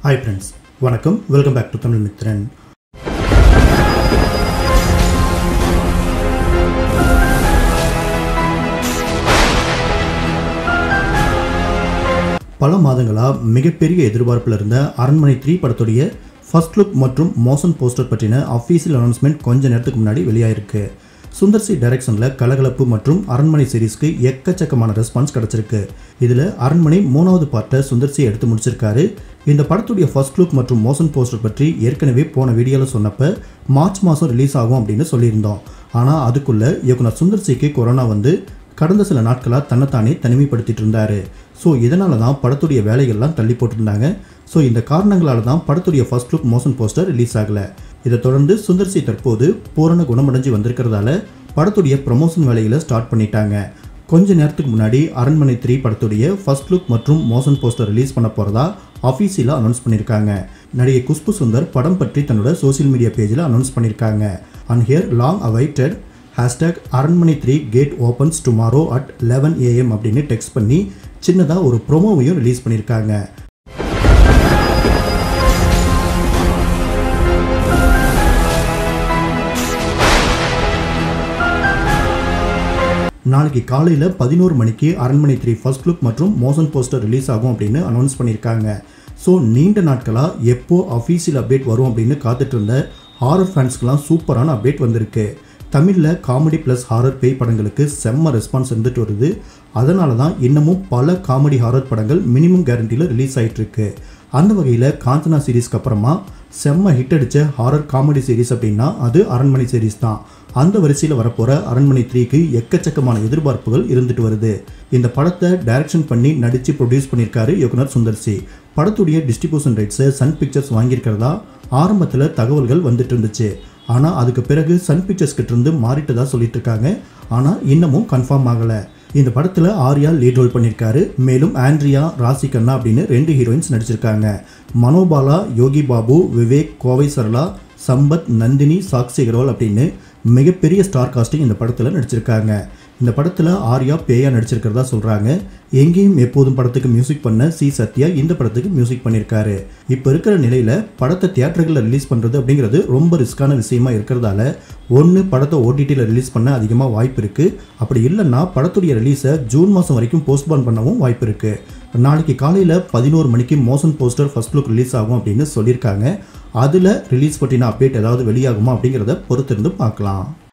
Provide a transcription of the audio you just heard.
hi friends வணக்கம் welcome back to Tamil Mithran பல மாதங்களாக மிகப்பெரிய எதிர்பார்ப்பில் இருந்த அரண்மனை த்ரீ படத்துடைய ஃபர்ஸ்ட் லுக் மற்றும் மோஷன் போஸ்டர் பற்றின அஃபீஷியல் அனௌன்ஸ்மெண்ட் கொஞ்ச நேரத்துக்கு முன்னாடி வெளியாயிருக்கு சுந்தர் சி டைரக்ஷனில் கலகலப்பு மற்றும் அரண்மனை சீரிஸ்க்கு எக்கச்சக்கமான ரெஸ்பான்ஸ் கிடச்சிருக்கு இதில் அரண்மனை மூணாவது பார்ட்டை சுந்தர் சி எடுத்து முடிச்சிருக்காரு இந்த படத்துடைய ஃபர்ஸ்ட் லுக் மற்றும் மோஷன் போஸ்டர் பற்றி ஏற்கனவே போன வீடியோவில் சொன்னப்ப மார்ச் மாதம் ரிலீஸ் ஆகும் அப்படின்னு சொல்லியிருந்தோம் ஆனால் அதுக்குள்ளே இயக்குனர் சுந்தர் சிக்கு கொரோனா வந்து கடந்த சில நாட்களாக தன்னைத்தானே தனிமைப்படுத்திட்டு இருந்தார் ஸோ இதனால தான் படத்துடைய வேலைகள்லாம் தள்ளி போட்டிருந்தாங்க ஸோ இந்த காரணங்களால தான் படத்துடைய first look motion poster release ஆகலை இதை தொடர்ந்து சுந்தர்சி தற்போது பூரண குணமடைஞ்சு வந்திருக்கிறதால படத்துடைய ப்ரமோஷன் வேலைகளை ஸ்டார்ட் பண்ணிட்டாங்க கொஞ்ச நேரத்துக்கு முன்னாடி அரண்மனை த்ரீ படத்துடைய ஃபர்ஸ்ட் லுக் மற்றும் மோஷன் போஸ்டர் ரிலீஸ் பண்ண போகிறதா அஃபீஷியலாக அனௌன்ஸ் பண்ணியிருக்காங்க நடிகை குஷ்பு சுந்தர் படம் பற்றி தன்னோட சோஷியல் மீடியா பேஜில் அனௌன்ஸ் பண்ணியிருக்காங்க and here long awaited hashtag Aranmanai three gate opens tomorrow at eleven AM அப்படின்னு டெக்ஸ்ட் பண்ணி சின்னதாக ஒரு ப்ரோமோவையும் ரிலீஸ் பண்ணியிருக்காங்க நாளைக்கு காலையில் பதினோரு மணிக்கு அரண்மனை த்ரீ ஃபர்ஸ்ட் லுக் மற்றும் மோஷன் போஸ்டர் ரிலீஸ் ஆகும் அப்படின்னு அனௌன்ஸ் பண்ணியிருக்காங்க ஸோ நீண்ட நாட்களாக எப்போ அஃபீஷியல் அப்டேட் வரும் அப்படின்னு காத்துட்டு இருந்த ஹாரர் ஃபேன்ஸ்க்கெலாம் சூப்பரான அப்டேட் வந்திருக்கு தமிழில் காமெடி ப்ளஸ் ஹாரர் பேய் படங்களுக்கு செம்ம ரெஸ்பான்ஸ் இருந்துட்டு வருது அதனால தான் இன்னமும் பல காமெடி ஹாரர் படங்கள் மினிமம் கேரண்டியில் ரிலீஸ் ஆகிட்டு இருக்கு அந்த வகையில் காஞ்சனா சீரீஸ்க்கு அப்புறமா செம்ம ஹிட் அடித்த ஹாரர் காமெடி சீரீஸ் அப்படின்னா அது அரண்மனை சீரீஸ் தான் அந்த வரிசையில் வரப்போகிற அரண்மனை த்ரீக்கு எக்கச்சக்கமான எதிர்பார்ப்புகள் இருந்துட்டு வருது இந்த படத்தை டைரக்ஷன் பண்ணி நடித்து ப்ரொடியூஸ் பண்ணியிருக்காரு இயக்குனர் சுந்தர்சி படத்துடைய டிஸ்ட்ரிபியூஷன் ரைட்ஸை சன் பிக்சர்ஸ் வாங்கியிருக்கிறதா ஆரம்பத்தில் தகவல்கள் வந்துட்டு இருந்துச்சு ஆனால் அதுக்கு பிறகு சன் பிக்சர்ஸ் கிட்ட இருந்து மாறிட்டதா சொல்லிட்டு இருக்காங்க ஆனால் இன்னமும் கன்ஃபார்ம் ஆகலை இந்த படத்தில் ஆர்யா லீட் ரோல் பண்ணியிருக்காரு மேலும் ஆண்ட்ரியா ராசி கண்ணா அப்படின்னு ரெண்டு ஹீரோயின்ஸ் நடிச்சிருக்காங்க மனோபாலா யோகி பாபு விவேக் கோவை சரளா சம்பத் நந்தினி சாக்ஷி அகர்வால் அப்படின்னு மிகப்பெரிய ஸ்டார் காஸ்டிங் இந்த படத்தில் நடிச்சிருக்காங்க இந்த படத்தில் ஆர்யா பேயா நடிச்சிருக்கிறதா சொல்கிறாங்க எங்கேயும் எப்போதும் படத்துக்கு மியூசிக் பண்ண சி சத்யா இந்த படத்துக்கு மியூசிக் பண்ணியிருக்காரு இப்போ இருக்கிற நிலையில் படத்தை தியேட்டர்களில் ரிலீஸ் பண்ணுறது அப்படிங்கிறது ரொம்ப ரிஸ்க்கான விஷயமா இருக்கிறதால ஒன்று படத்தை ஓடிடியில் ரிலீஸ் பண்ண அதிகமாக வாய்ப்பு இருக்குது அப்படி இல்லைன்னா படத்துடைய ரிலீஸை ஜூன் மாதம் வரைக்கும் போஸ்ட்பான் பண்ணவும் வாய்ப்பு இருக்குது நாளைக்கு காலையில் பதினோரு மணிக்கு motion poster first look release ஆகும் அப்படின்னு சொல்லியிருக்காங்க அதில் ரிலீஸ் பற்றின அப்டேட் ஏதாவது வெளியாகுமா அப்படிங்கிறத பொறுத்திருந்து பார்க்கலாம்